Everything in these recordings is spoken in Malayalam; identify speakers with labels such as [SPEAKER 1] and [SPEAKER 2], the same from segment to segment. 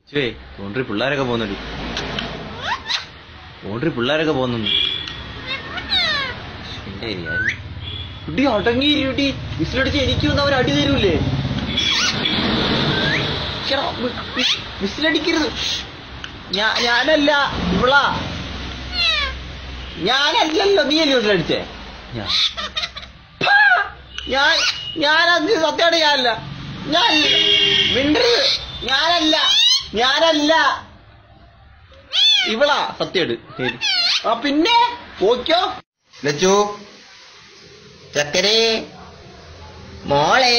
[SPEAKER 1] ചേ കോൺട്രി പിള്ളേരൊക്കെ പോകുന്നുണ്ട് കോൺട്രി പിള്ളേരൊക്കെ പോകുന്നുണ്ട് എന്റെ ഏരിയ കുട്ടി അടങ്ങിയിരിക്കുട്ടി വിസിലടിച്ച് എനിക്ക് വന്ന് അവർ അടി തരൂലേ ശ്ശെടാ, വി- വി- വിസിലടിക്കരുത് ഞാ ഞാനല്ല ഇവളാ ഞാനല്ലല്ലോ നീ അല്ലേ വിസിലടിച്ചേ ഞാൻ ഹാ! ഞാൻ ഞാനത് സത്യമായിട്ട് ഞാനല്ല ഞാൻ മിണ്ടരുത് ഞാനല്ല ഞാനല്ല ഇവളാ സത്യമായിട്ട് ആ പിന്നെ ഓക്കോ
[SPEAKER 2] ലച്ചു ചക്കരേ മോളെ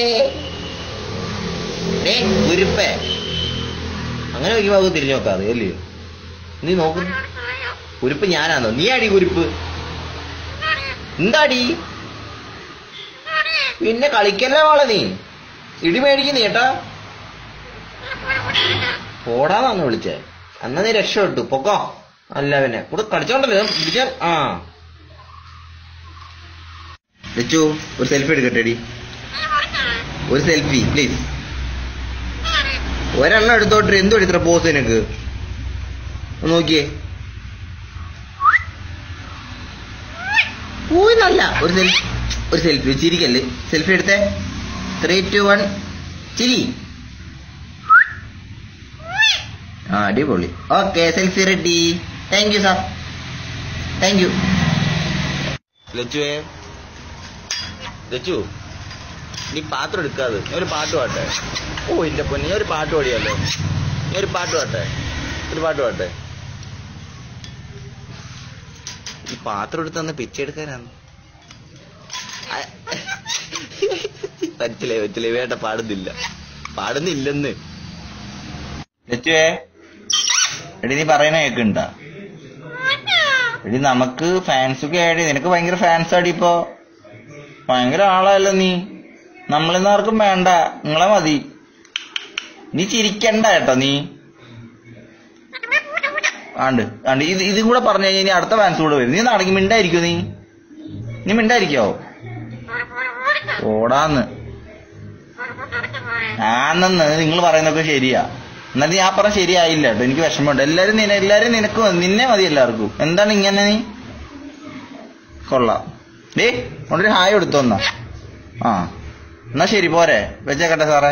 [SPEAKER 2] ഡേ ഉരുപ്പേ അങ്ങനെ നോക്കി ഭാഗത്ത് തിരിഞ്ഞു നോക്കാതെ അല്ലയോ നീ നോക്കുന്നു ഉരുപ്പ് ഞാനാണോ നീ അടി ഉരുപ്പ് എന്താടി പിന്നെ കളിക്കല്ലേ മോളെ നീ ഇടി മേടിക്കുന്നേ ഏട്ടാ പോടാന്നാന്ന് വിളിച്ചേ അന്നാ നീ രക്ഷപ്പെട്ടു പൊക്കോ അല്ല പിന്നെ കൂടെ കളിച്ചോണ്ടല്ലോ പിടിച്ചാൽ ആ ലച്ചു ഒരു സെൽഫി എടുക്കട്ടെടി ഒരു സെൽഫി പ്ലീസ് ഒരെണ്ണം എടുത്തോട്ടെ എന്തോ ഇത്ര പോസ് നിനക്ക് ഒന്ന് നോക്കിയേ ഊന്നല്ല ഒരു സെൽഫി ഒരു സെൽഫി ചിരിക്കല്ലേ സെൽഫി എടുത്തേ ത്രീ ടു വൺ ചിരി ആ അടിപൊളി okay selfie ready thank you sir thank you
[SPEAKER 1] ലച്ചുവേ ലച്ചു നീ പാത്രം എടുക്കാതെ ഞാൻ ഒരു പാട്ട് പാട്ടെ ഓ എന്റെ പൊന്നെ ഞാൻ ഒരു പാട്ട് പാടിയല്ലോ ഞാൻ ഒരു പാട്ട് പാട്ടെ ഒരു പാട്ട് പാട്ടെ ഈ പാത്രം എടുത്ത് തന്നെ പിച്ചെടുക്കാനാണ് പറ്റില്ലേ പറ്റില്ലേ വേണ്ട പാടുന്നില്ല പാടുന്നില്ലെന്ന്
[SPEAKER 2] ലച്ചുവേ എടി നീ പറയണ കേക്കണ്ട എടി നമുക്ക് ഫാൻസ് ഒക്കെ ആടി നിനക്ക് ഭയങ്കര ഫാൻസ് ആടി ഇപ്പൊ ഭയങ്കര ആളായല്ലോ നീ നമ്മളിന്ന് ആർക്കും വേണ്ട നിങ്ങളെ മതി നീ ചിരിക്കണ്ട കേട്ടോ നീ ആണ്ട് ആണ്ട് ഇത് ഇതും കൂടെ പറഞ്ഞു കഴിഞ്ഞാൽ ഇനി അടുത്ത ഫാൻസ് കൂടെ വരും നീ നടക്കി മിണ്ടായിരിക്കോ നീ നീ മിണ്ടായിരിക്കോ ഓടാന്ന് ആണെന്ന് നിങ്ങൾ പറയുന്നൊക്കെ ശരിയാ എന്നാൽ ഞാൻ പറഞ്ഞ ശരിയായില്ല കേട്ടോ എനിക്ക് വിഷമമുണ്ട് എല്ലാരും നിന എല്ലാരും നിനക്ക് മതി. നിന്നെ മതി എല്ലാവർക്കും എന്താണ് ഇങ്ങനെ നീ കൊള്ളാം ഡേ കൊണ്ടൊരു ഹായ് എടുത്തോന്നാ ആ എന്നാ ശരി പോരെ വെച്ചേക്കട്ടെ സാറേ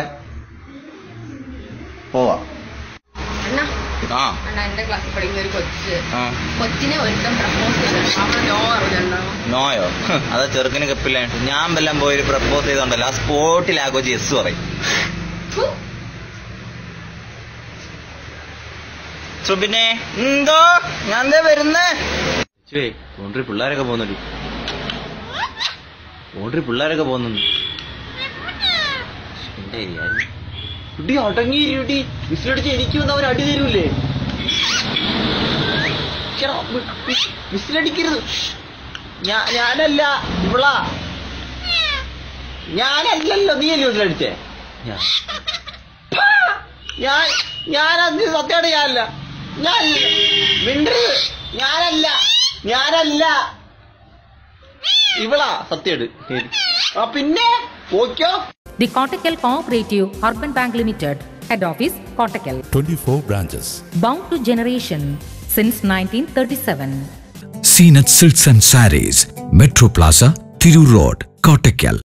[SPEAKER 2] പോവാ
[SPEAKER 3] അണ്ണാ
[SPEAKER 1] ആ
[SPEAKER 3] അണ്ണാ എന്റെ ക്ലാസ്സിൽ പഠിക്കുന്ന ഒരു കൊച്ച്
[SPEAKER 1] ആ
[SPEAKER 3] കൊച്ചിനെ ഒരുത്തം പ്രപ്പോസ് ചെയ്തു അവൾ നോ അറിഞ്ഞോ
[SPEAKER 1] നോയോ ഹ്, അതാ ചെറുക്കിന് കപ്പില്ല ഞാൻ വല്ലം പോയി പ്രപ്പോസ് ചെയ്തോണ്ടല്ലോ ആ സ്പോട്ടിൽ ആ കൊച്ചി എസ് പറയും സുബിനെ എന്തോ ഞാൻ ദേ വരുന്നേ കോൺട്രി പിള്ളേരൊക്കെ പോകുന്നുണ്ട് കോൺട്രി പിള്ളേരൊക്കെ പോകുന്നുണ്ട് എന്റെ ഏരിയ കുട്ടി അടങ്ങിയിരിക്കുട്ടി വിസിലടിച്ച് എനിക്ക് വന്ന് അവർ അടി തരൂലേ ശ്ശെടാ, വി- വി- വിസിലടിക്കരുത് ഞാ ഞാനല്ല ഇവളാ ഞാനല്ലല്ലോ നീ അല്ലേ വിസിലടിച്ചേ ഞാൻ ഹാ! ഞാൻ ഞാനത് സത്യമായിട്ട് ഞാനല്ല ഞാൻ മിണ്ടരുത് ഞാനല്ല ഞാനല്ല ഇവളാ സത്യമായിട്ട് ആ പിന്നെ ഓക്കോ
[SPEAKER 4] The Kottakkal Cooperative Urban Bank Limited, Head Office, Kottakkal.
[SPEAKER 5] 24 branches.
[SPEAKER 4] Bound to generation since 1937.
[SPEAKER 6] Seenat Silks and Saris, Metro Plaza, Thiru Road, Kottakkal.